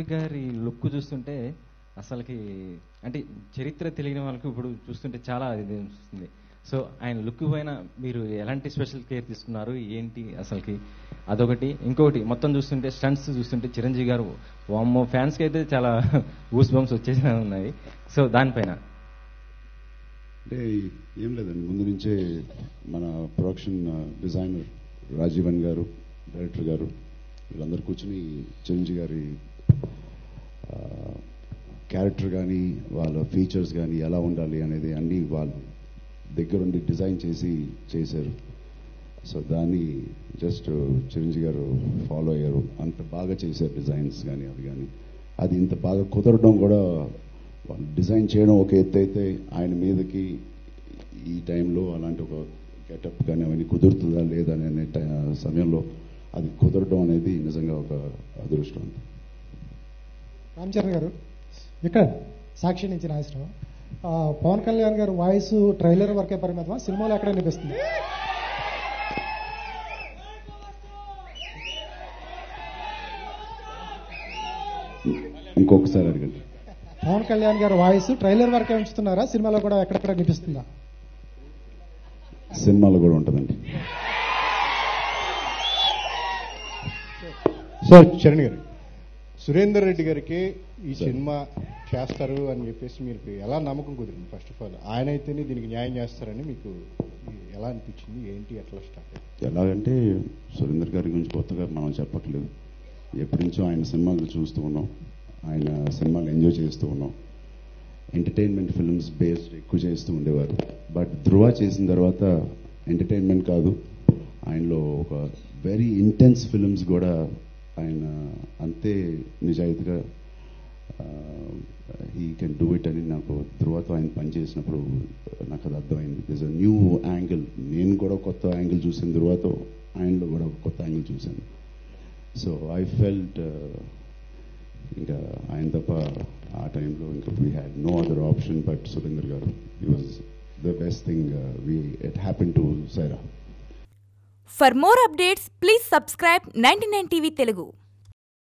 గారి లుక్ చూస్తుంటే అసలుకి అంటే చరిత్ర తెలియని వాళ్ళకి ఇప్పుడు చూస్తుంటే చాలా ఇది వస్తుంది సో ఆయన లుక్ పైన మీరు ఎలాంటి స్పెషల్ కేర్ తీసుకున్నారు ఏంటి అసలుకి అదొకటి ఇంకొకటి మొత్తం చూస్తుంటే స్టంట్స్ చూస్తుంటే చిరంజీవి గారు వామ్మో ఫ్యాన్స్కి అయితే చాలా ఊస్ బంప్స్ వచ్చేసి ఉన్నాయి సో దానిపైన అంటే ఏం లేదండి ముందు నుంచే మన ప్రొడక్షన్ డిజైనర్ రాజీవన్ గారు డైరెక్టర్ గారు వీళ్ళందరూ కూర్చుని చిరంజీవి గారి క్యారెక్టర్ కానీ వాళ్ళ ఫీచర్స్ కానీ ఎలా ఉండాలి అనేది అన్నీ వాళ్ళు దగ్గరుండి డిజైన్ చేసి చేశారు సో దాన్ని జస్ట్ చిరంజీవి గారు ఫాలో అయ్యారు అంత బాగా చేశారు డిజైన్స్ కానీ అవి కానీ అది ఇంత బాగా కుదరడం కూడా వాళ్ళు డిజైన్ చేయడం ఒక ఎత్తు అయితే ఆయన మీదకి ఈ టైంలో అలాంటి ఒక గెటప్ కానీ అవన్నీ కుదురుతుందా లేదా అనే టై- సమయంలో అది కుదరడం అనేది నిజంగా ఒక అదృష్టం రామ్ చరణ్ గారు ఇక్కడ సాక్షి నుంచి నాగేశ్వరరావు ఆ, పవన్ కళ్యాణ్ గారు వాయిస్ ట్రైలర్ వరకే పరిమితమా సినిమాలో ఎక్కడ వినిపిస్తుంది ఇంకొకసారి అడగండి పవన్ కళ్యాణ్ గారు వాయిస్ ట్రైలర్ వరకే ఉంచుతున్నారా సినిమాలో కూడా ఎక్కడెక్కడ వినిపిస్తుందా సినిమాలో కూడా ఉంటుందండి సార్ చరణ్ గారు సురేందర్ రెడ్డి గారికి ఈ సినిమా చేస్తారు అని చెప్పేసి మీకు ఎలా నమ్మకం కుదిరింది ఫస్ట్ ఆఫ్ ఆల్ ఆయన అయితేనే దీనికి న్యాయం చేస్తారని మీకు ఎలా అనిపించింది ఏంటి ఎట్లా స్టార్ట్ అయింది ఎలాగంటే సురేందర్ గారి గురించి కొత్తగా మనం చెప్పట్లేదు ఎప్పటి నుంచో ఆయన సినిమాలు చూస్తూ ఉన్నాం ఆయన సినిమాలు ఎంజాయ్ చేస్తూ ఉన్నాం ఎంటర్టైన్మెంట్ ఫిల్మ్స్ బేస్డ్ ఎక్కువ చేస్తూ ఉండేవారు బట్ ధృవ చేసిన తర్వాత ఎంటర్టైన్మెంట్ కాదు ఆయనలో ఒక వెరీ ఇంటెన్స్ ఫిల్మ్స్ కూడా ఆయన అంతే నిజాయితీగా హీ కెన్ డూ ఇట్ అని నాకు ధృవతో ఆయన పనిచేసినప్పుడు నాకు అది అర్థమైంది దిస్ అ న్యూ యాంగిల్ నేను కూడా కొత్త యాంగిల్ చూసిన ధృవతో ఆయనలో కూడా ఒక కొత్త యాంగిల్ చూశాను సో ఐ ఫెల్ట్ ఇంకా ఆయన తప్ప ఆ టైంలో ఇంకా we had no other option but Surender గారు ఈ was the best thing we it happen to Saira For more updates, please subscribe 99 TV Telugu.